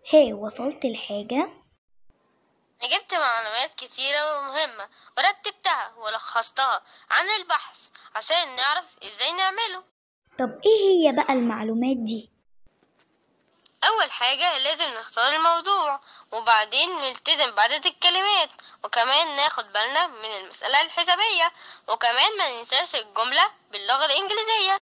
هي وصلت لحاجة جبت معلومات كتيرة ومهمة ورتبتها ولخصتها عن البحث عشان نعرف ازاي نعمله طب ايه هي بقى المعلومات دي أول حاجة لازم نختار الموضوع وبعدين نلتزم بعدد الكلمات وكمان ناخد بالنا من المسألة الحسابية وكمان ما ننساش الجملة باللغة الإنجليزية